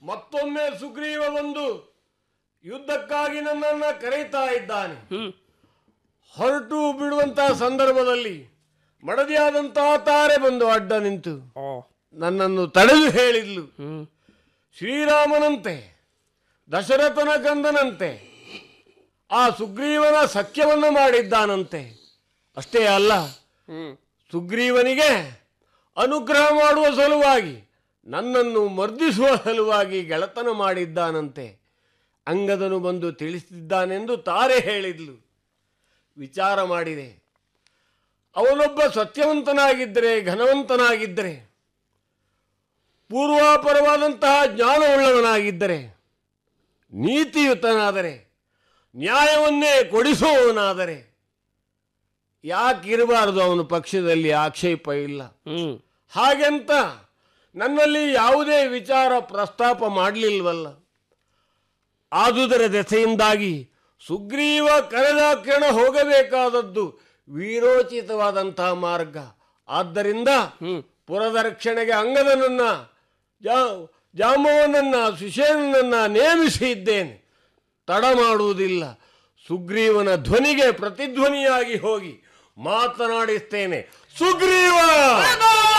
ಮತ್ತೊಮ್ಮೆ ಸುಗ್ರೀವ ಬಂದು ಯುದ್ಧಕ್ಕಾಗಿ ನನ್ನನ್ನು ಕರೆಯುತ್ತಾ ಇದ್ದಾನೆ ಹ್ಮ್ ಹೊರಟು ಬಿಡುವಂತಹ ಸಂದರ್ಭದಲ್ಲಿ ಮಡದಿಯಾದಂತಹ ತಾರೆ ಬಂದು ಅಡ್ಡ ನಿಂತು ಓ ನನ್ನನ್ನು ತಡೆದು ಹೇಳಿದ್ಲು ಹ್ಮ್ ಶ್ರೀರಾಮನಂತೆ ದಶರಥನ ಗಂಧನಂತೆ ಆ ಸುಗ್ರೀವನ ಸಖ್ಯವನ್ನು ಮಾಡಿದ್ದಾನಂತೆ ಅಷ್ಟೇ ಅಲ್ಲ ಹ್ಮ್ ಸುಗ್ರೀವನಿಗೆ ಅನುಗ್ರಹ ಮಾಡುವ ಸಲುವಾಗಿ ನನ್ನನ್ನು ಮರ್ದಿಸುವ ಸಲುವಾಗಿ ಗೆಳತನ ಮಾಡಿದ್ದಾನಂತೆ ಅಂಗದನು ಬಂದು ತಿಳಿಸಿದ್ದಾನೆಂದು ತಾರೆ ಹೇಳಿದ್ಲು ವಿಚಾರ ಮಾಡಿದೆ ಅವನೊಬ್ಬ ಸತ್ಯವಂತನಾಗಿದ್ದರೆ ಘನವಂತನಾಗಿದ್ದರೆ ಪೂರ್ವಾಪರವಾದಂತಹ ಜ್ಞಾನವುಳ್ಳವನಾಗಿದ್ದರೆ ನೀತಿಯುತನಾದರೆ ನ್ಯಾಯವನ್ನೇ ಕೊಡಿಸುವವನಾದರೆ ಯಾಕಿರಬಾರದು ಅವನ ಪಕ್ಷದಲ್ಲಿ ಆಕ್ಷೇಪ ಇಲ್ಲ ಹ್ಮ್ ಹಾಗೆಂತ ನನ್ನಲ್ಲಿ ಯಾವುದೇ ವಿಚಾರ ಪ್ರಸ್ತಾಪ ಮಾಡಲಿಲ್ವಲ್ಲ ಆದುದರ ದೆಸೆಯಿಂದಾಗಿ ಸುಗ್ರೀವ ಕರೆದಾಕ್ಷಣ ಹೋಗಬೇಕಾದದ್ದು ವೀರೋಚಿತವಾದಂತಹ ಮಾರ್ಗ ಆದ್ದರಿಂದ ಹ್ಮ್ ಪುರದ ರಕ್ಷಣೆಗೆ ಅಂಗದನನ್ನ ಜಾ ಜಾಂಬವನನ್ನ ಸುಷೇನನ್ನ ನೇಮಿಸಿ ಇದ್ದೇನೆ ತಡ ಮಾಡುವುದಿಲ್ಲ ಸುಗ್ರೀವನ ಧ್ವನಿಗೆ ಪ್ರತಿಧ್ವನಿಯಾಗಿ ಹೋಗಿ ಮಾತನಾಡಿಸ್ತೇನೆ ಸುಗ್ರೀವ